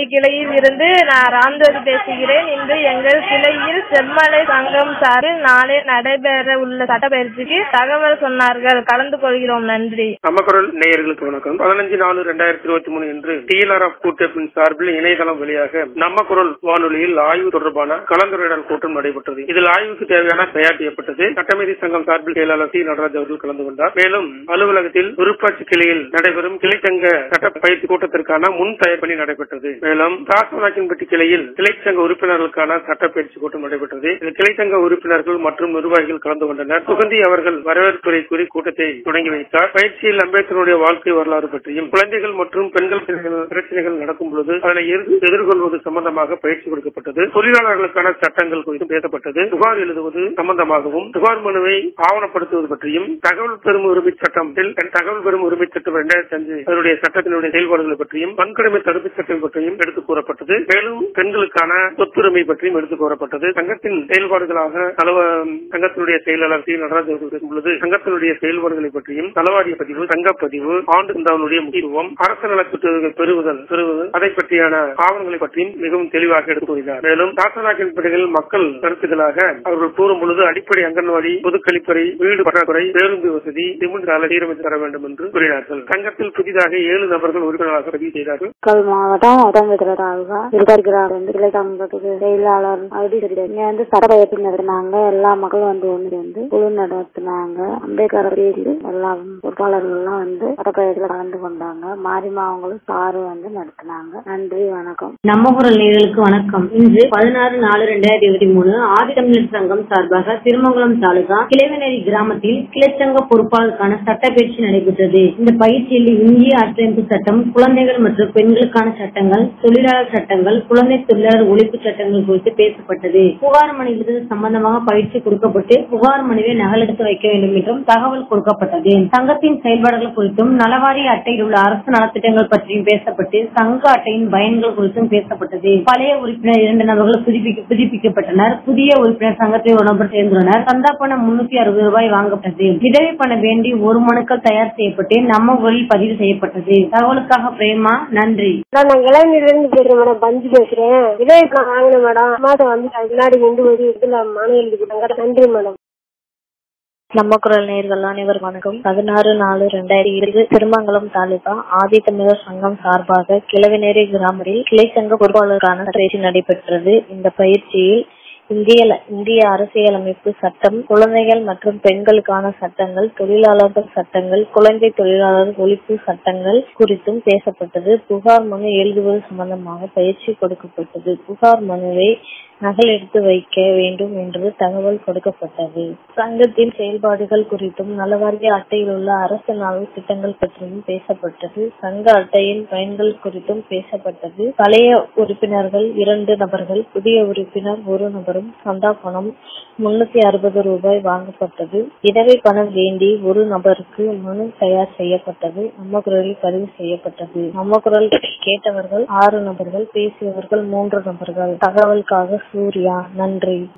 பட்டி கிளையில் இருந்து நான் ராம்தேவி பேசுகிறேன் இன்று எங்கள் கிளையில் செம்மலை சங்கம் சார்பில் நாளை நடைபெற உள்ள சட்டப்பயிற்சிக்கு தகவல் சொன்னார்கள் கலந்து கொள்கிறோம் நன்றி நம்ம குரல் நேயர்களுக்கு வணக்கம் பதினஞ்சு நாலு ரெண்டாயிரத்தி இருபத்தி மூணு இன்று டிஎல்ஆர்எஃப் கூட்டமைப்பின் சார்பில் இணையதளம் வழியாக நம்ம குரல் வானொலியில் ஆய்வு தொடர்பான கலந்துரையாடல் கூட்டம் நடைபெற்றது இதில் ஆய்வுக்கு தேவையான தயார் செய்யப்பட்டது சட்டமேதை சங்கம் சார்பில் செயலாளர் சி நடராஜ் அவர்கள் கலந்து கொண்டார் மேலும் அலுவலகத்தில் விருப்பாட்சி கிளையில் நடைபெறும் கிளைச்சங்க சட்ட பயிற்சி கூட்டத்திற்கான முன் தயார் பணி நடைபெற்றது மேலும் தாசநாக்கின்பட்டி கிளையில் கிளைச்சங்க உறுப்பினர்களுக்கான சட்டப்பயிற்சி கூட்டம் நடைபெற்றது இதில் கிளைச்சங்க உறுப்பினர்கள் மற்றும் நிர்வாகிகள் கலந்து கொண்டனர் சுகந்தி அவர்கள் வரவேற்புரை கூறி கூட்டத்தை தொடங்கி வைத்தார் பயிற்சியில் அம்பேத்கருடைய வாழ்க்கை வரலாறு பற்றியும் குழந்தைகள் மற்றும் பெண்கள் பிரச்சனைகள் நடக்கும் பொழுது அதனை எதிர்- எதிர்கொள்வது சம்பந்தமாக பயிற்சி கொடுக்கப்பட்டது தொழிலாளர்களுக்கான சட்டங்கள் குறித்தும் பேசப்பட்டது புகார் எழுதுவது சம்பந்தமாகவும் புகார் மனுவை ஆவணப்படுத்துவது பற்றியும் தகவல் பெறும் உரிமை சட்டம் தகவல் பெறும் உரிமை சட்டம் இரண்டாயிரத்தி அஞ்சு அதனுடைய சட்டத்தினுடைய செயல்பாடுகள் பற்றியும் வன்கொடுமை தடுப்பு சட்டம் பற்றியும் எடுத்து கூறப்பட்டது மேலும் பெண்களுக்கான சொத்துரிமை பற்றியும் எடுத்து கூறப்பட்டது சங்கத்தின் செயல்பாடுகளாக தலவ சங்கத்தினுடைய செயலாளர் சி நடராஜ் அவர்கள் பேசும் பொழுது சங்கத்தினுடைய செயல்பாடுகளை பற்றியும் தளவாரிய பதிவு சங்கப்பதிவு ஆண்டு சந்தாவினுடைய முக்கியத்துவம் அரசு நலத்திட்டங்கள் பெறுவதல் பெறுவது அதை பற்றியான ஆவணங்களை பற்றியும் மிகவும் தெளிவாக எடுத்து கூறினார் மேலும் தாசனாக்கின் படைகள் மக்கள் கருத்துக்களாக அவர்கள் கூறும் பொழுது அடிப்படை அங்கன்வாடி பொது கழிப்பறை வீடு பற்றாக்குறை பேருந்து வசதி சிமெண்ட் சாலை சீரமைத்து தர வேண்டும் என்று கூறினார்கள் சங்கத்தில் புதிதாக ஏழு நபர்கள் உறுப்பினராக பதிவு செய்தார்கள் கல் மாவட்டம் உடம்புக்கிற தாலுகா இருக்கார் வந்து கிளை சங்கத்துக்கு செயலாளர் அப்படி சொல்லிட்டு இங்க வந்து சட்டப்பயிற்சி நடத்தினாங்க எல்லா மக்களும் வந்து ஒண்ணு சேர்ந்து குழு நடத்தினாங்க அம்பேத்கர் பேசி எல்லா பொறுப்பாளர்கள் எல்லாம் வந்து சட்டப்பயிற்சியில கலந்து கொண்டாங்க மாரிமா அவங்களும் சாரு வந்து நடத்தினாங்க நன்றி வணக்கம் நம்ம குரல் நேயர்களுக்கு வணக்கம் இன்று பதினாறு நாலு ரெண்டாயிரத்தி இருபத்தி மூணு ஆதித்தமிழர் சங்கம் சார்பாக திருமங்கலம் தாலுகா கிளைவனேரி கிராமத்தில் கிளைச்சங்க பொறுப்பாளருக்கான சட்டப்பயிற்சி நடைபெற்றது இந்த பயிற்சியில் இந்திய அரசமைப்பு சட்டம் குழந்தைகள் மற்றும் பெண்களுக்கான சட்டங்கள் தொழிலாளர் சட்டங்கள் குழந்தை தொழிலாளர் ஒழிப்பு சட்டங்கள் குறித்து பேசப்பட்டது புகார் மனு எழுதுவது சம்பந்தமாக பயிற்சி கொடுக்கப்பட்டு புகார் மனுவை நகலெடுத்து வைக்க வேண்டும் என்றும் தகவல் கொடுக்கப்பட்டது சங்கத்தின் செயல்பாடுகள் குறித்தும் நலவாரிய அட்டையில் உள்ள அரசு நலத்திட்டங்கள் பற்றியும் பேசப்பட்டு சங்க அட்டையின் பயன்கள் குறித்தும் பேசப்பட்டது பழைய உறுப்பினர் இரண்டு நபர்கள் புதுப்பிக்க புதுப்பிக்கப்பட்டனர் புதிய உறுப்பினர் சங்கத்தில் ஒரு நபர் சேர்ந்துள்ளனர் சந்தா பணம் முன்னூத்தி அறுபது ரூபாய் வாங்கப்பட்டது விதவை பண்ண வேண்டி ஒரு மனுக்கள் தயார் செய்யப்பட்டு நம்ம ஊரில் பதிவு செய்யப்பட்டது தகவலுக்காக பிரேமா நன்றி நான் இளைஞர்ல இருந்து பேசுறேன் மேடம் பஞ்சு பேசுறேன் இதே நான் வாங்கினேன் மேடம் மாதம் வந்து முன்னாடி நின்று போய் இதுல மனு எழுதிக்கிட்டாங்க நன்றி மேடம் நம்ம குரல் நேர்கள் அனைவரும் வணக்கம் பதினாறு நாலு ரெண்டாயிரத்தி இருபது திருமங்கலம் தாலுகா ஆதி தமிழர் சங்கம் சார்பாக கிழவிநேரி கிராமத்தில் கிளை சங்க பொறுப்பாளருக்கான பயிற்சி நடைபெற்றது இந்த பயிற்சியில் இந்திய இந்திய அரசியலமைப்பு சட்டம் குழந்தைகள் மற்றும் பெண்களுக்கான சட்டங்கள் தொழிலாளர்கள் சட்டங்கள் குழந்தை தொழிலாளர் ஒழிப்பு சட்டங்கள் குறித்தும் பேசப்பட்டது புகார் மனு எழுதுவது சம்பந்தமாக பயிற்சி கொடுக்கப்பட்டது புகார் மனுவை நகலெடுத்து வைக்க வேண்டும் என்று தகவல் கொடுக்கப்பட்டது சங்கத்தின் செயல்பாடுகள் குறித்தும் நலவாரிய அட்டையில் உள்ள அரசு நல திட்டங்கள் பற்றியும் பேசப்பட்டது சங்க அட்டையின் பயன்கள் குறித்தும் பேசப்பட்டது பழைய உறுப்பினர்கள் இரண்டு நபர்கள் புதிய உறுப்பினர் ஒரு நபரும் சந்தா பணம் முன்னூத்தி அறுபது ரூபாய் வாங்கப்பட்டது விதவை பணம் வேண்டி ஒரு நபருக்கு மனு தயார் செய்யப்பட்டது நம்ம குரலில் பதிவு செய்யப்பட்டது நம்ம குரல் கேட்டவர்கள் ஆறு நபர்கள் பேசியவர்கள் மூன்று நபர்கள் தகவலுக்காக சூர்யா நன்றி